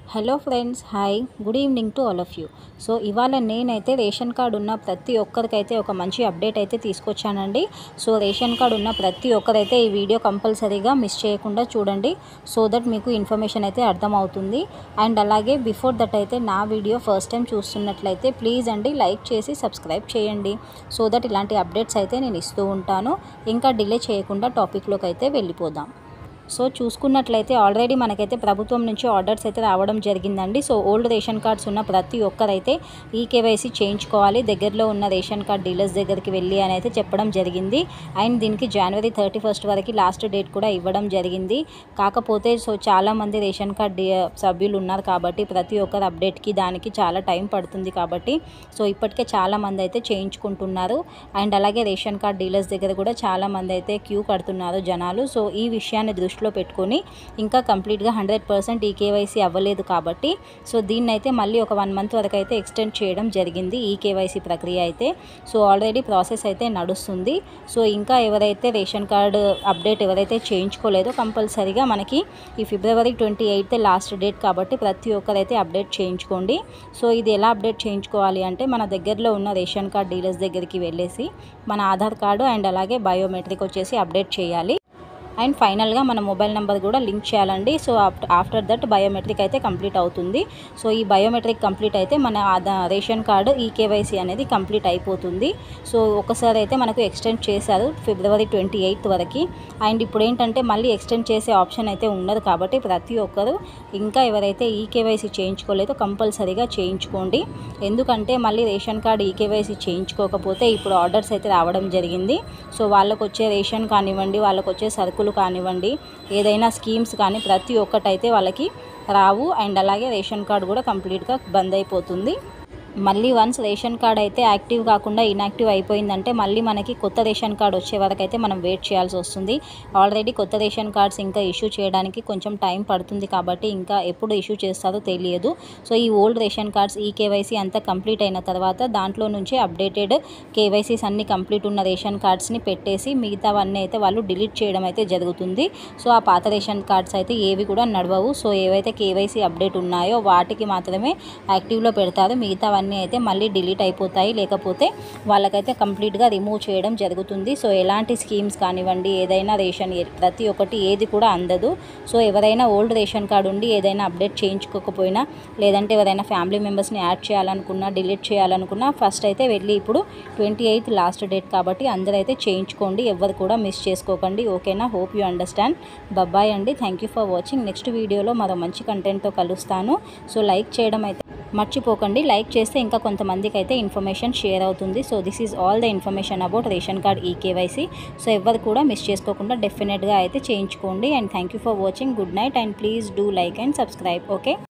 hello friends hi good evening to all of you so ఇవాళ నేనైతే ration card ఉన్న ప్రతి ఒక్కరికైతే ఒక మంచి అప్డేట్ అయితే తీసుకొచ్చానండి సో రేషన్ కార్డు ఉన్న ప్రతి ఒక్కరైతే ఈ వీడియో కంపల్సరీగా మిస్ చేయకుండా చూడండి సో దట్ మీకు ఇన్ఫర్మేషన్ అయితే అర్థమవుతుంది అండ్ అలాగే బిఫోర్ దట్ అయితే నా వీడియో ఫస్ట్ టైం చూస్తున్నట్లయితే ప్లీజ్ అండి లైక్ చేసి సబ్స్క్రైబ్ చేయండి సో దట్ ఇలాంటి అప్డేట్స్ అయితే నేను ఇస్తూ ఉంటాను ఇంకా డిలే చేయకుండా టాపిక్లోకి అయితే వెళ్ళిపోదాం సో చూసుకున్నట్లయితే ఆల్రెడీ మనకైతే ప్రభుత్వం నుంచి ఆర్డర్స్ అయితే రావడం జరిగిందండి సో ఓల్డ్ రేషన్ కార్డ్స్ ఉన్న ప్రతి ఒక్కరైతే ఈ కేవైసీ చేయించుకోవాలి దగ్గరలో ఉన్న రేషన్ కార్డ్ డీలర్స్ దగ్గరికి వెళ్ళి అని అయితే చెప్పడం జరిగింది అండ్ దీనికి జనవరి థర్టీ ఫస్ట్ వరకు లాస్ట్ డేట్ కూడా ఇవ్వడం జరిగింది కాకపోతే సో చాలామంది రేషన్ కార్డ్ డి- సభ్యులు ఉన్నారు కాబట్టి ప్రతి ఒక్కరు అప్డేట్కి దానికి చాలా టైం పడుతుంది కాబట్టి సో ఇప్పటికే చాలామంది అయితే చేయించుకుంటున్నారు అండ్ అలాగే రేషన్ కార్డ్ డీలర్స్ దగ్గర కూడా చాలామంది అయితే క్యూ కడుతున్నారు జనాలు సో ఈ విషయాన్ని దృష్టిలో పెట్టుకొని ఇంకా కంప్లీట్గా హండ్రెడ్ పర్సెంట్ ఈ కేవైసీ అవ్వలేదు కాబట్టి సో దీన్ని అయితే మళ్ళీ ఒక వన్ మంత్ వరకు అయితే ఎక్స్టెండ్ చేయడం జరిగింది ఈ కేవైసీ ప్రక్రియ అయితే సో ఆల్రెడీ ప్రాసెస్ అయితే నడుస్తుంది సో ఇంకా ఎవరైతే రేషన్ కార్డు అప్డేట్ ఎవరైతే చేయించుకోలేదో కంపల్సరీగా మనకి ఈ ఫిబ్రవరి ట్వంటీ ఎయిత్ లాస్ట్ డేట్ కాబట్టి ప్రతి ఒక్కరైతే అప్డేట్ చేయించుకోండి సో ఇది ఎలా అప్డేట్ చేయించుకోవాలి అంటే మన దగ్గరలో ఉన్న రేషన్ కార్డ్ డీలర్స్ దగ్గరికి వెళ్ళేసి మన ఆధార్ కార్డు అండ్ అలాగే బయోమెట్రిక్ వచ్చేసి అప్డేట్ చేయాలి అండ్ ఫైనల్గా మన మొబైల్ నెంబర్ కూడా లింక్ చేయాలండి సో ఆఫ్టర్ దట్ బయోమెట్రిక్ అయితే కంప్లీట్ అవుతుంది సో ఈ బయోమెట్రిక్ కంప్లీట్ అయితే మన ఆధా- రేషన్ కార్డు ఈ కేవైసీ అనేది కంప్లీట్ అయిపోతుంది సో ఒకసారి అయితే మనకు ఎక్స్టెండ్ చేశారు ఫిబ్రవరి ట్వంటీ ఎయిత్ వరకు అండ్ ఇప్పుడు ఏంటంటే మళ్ళీ ఎక్స్టెండ్ చేసే ఆప్షన్ అయితే ఉండదు కాబట్టి ప్రతి ఒక్కరు ఇంకా ఎవరైతే ఈ కేవైసీ చేయించుకోలేదో కంపల్సరీగా చేయించుకోండి ఎందుకంటే మళ్ళీ రేషన్ కార్డు ఈ కేవైసీ చేయించుకోకపోతే ఇప్పుడు ఆర్డర్స్ అయితే రావడం జరిగింది సో వాళ్ళకు వచ్చే రేషన్ కానివ్వండి వాళ్ళకు వచ్చే సరుకులు కానివ్వండి ఏదైనా స్కీమ్స్ కానీ ప్రతి ఒక్కటైతే వాళ్ళకి రావు అండ్ అలాగే రేషన్ కార్డు కూడా కంప్లీట్గా బంద్ అయిపోతుంది మళ్ళీ వన్స్ రేషన్ కార్డ్ అయితే యాక్టివ్ కాకుండా ఇన్యాక్టివ్ అయిపోయిందంటే మళ్ళీ మనకి కొత్త రేషన్ కార్డ్ వచ్చే వరకు అయితే మనం వెయిట్ చేయాల్సి వస్తుంది ఆల్రెడీ కొత్త రేషన్ కార్డ్స్ ఇంకా ఇష్యూ చేయడానికి కొంచెం టైం పడుతుంది కాబట్టి ఇంకా ఎప్పుడు ఇష్యూ చేస్తారో తెలియదు సో ఈ ఓల్డ్ రేషన్ కార్డ్స్ ఈ కేవైసీ అంతా కంప్లీట్ అయిన తర్వాత దాంట్లో నుంచి అప్డేటెడ్ కేవైసీస్ అన్ని కంప్లీట్ ఉన్న రేషన్ కార్డ్స్ని పెట్టేసి మిగతావన్నీ అయితే వాళ్ళు డిలీట్ చేయడం అయితే జరుగుతుంది సో ఆ పాత రేషన్ కార్డ్స్ అయితే ఏవి కూడా నడవవు సో ఏవైతే కేవైసీ అప్డేట్ ఉన్నాయో వాటికి మాత్రమే యాక్టివ్లో పెడతారు మిగతావన్నీ అయితే మళ్ళీ డిలీట్ అయిపోతాయి లేకపోతే వాళ్ళకైతే కంప్లీట్గా రిమూవ్ చేయడం జరుగుతుంది సో ఎలాంటి స్కీమ్స్ కానివ్వండి ఏదైనా రేషన్ ఏ- ప్రతి ఒక్కటి ఏది కూడా అందదు సో ఎవరైనా ఓల్డ్ రేషన్ కార్డు ఉండి ఏదైనా అప్డేట్ చేయించుకోకపోయినా లేదంటే ఎవరైనా ఫ్యామిలీ మెంబర్స్ని యాడ్ చేయాలనుకున్నా డిలీట్ చేయాలనుకున్నా ఫస్ట్ అయితే వెళ్ళి ఇప్పుడు ట్వంటీ ఎయిత్ లాస్ట్ డేట్ కాబట్టి అందరూ అయితే చేయించుకోండి ఎవరు కూడా మిస్ చేసుకోకండి ఓకేనా హోప్ యూ అండర్స్టాండ్ బబ్బాయ్ అండి thank you for watching next వీడియోలో మరో మంచి కంటెంట్తో కలుస్తాను సో లైక్ చేయడం అయితే మర్చిపోకండి లైక్ చేస్తే ఇంకా కొంతమందికి అయితే ఇన్ఫర్మేషన్ షేర్ అవుతుంది so this is all the information about ration card ఈ కేవైసీ సో ఎవరు కూడా మిస్ చేసుకోకుండా డెఫినెట్గా అయితే చేయించుకోండి and thank you for watching good night and please do like and subscribe okay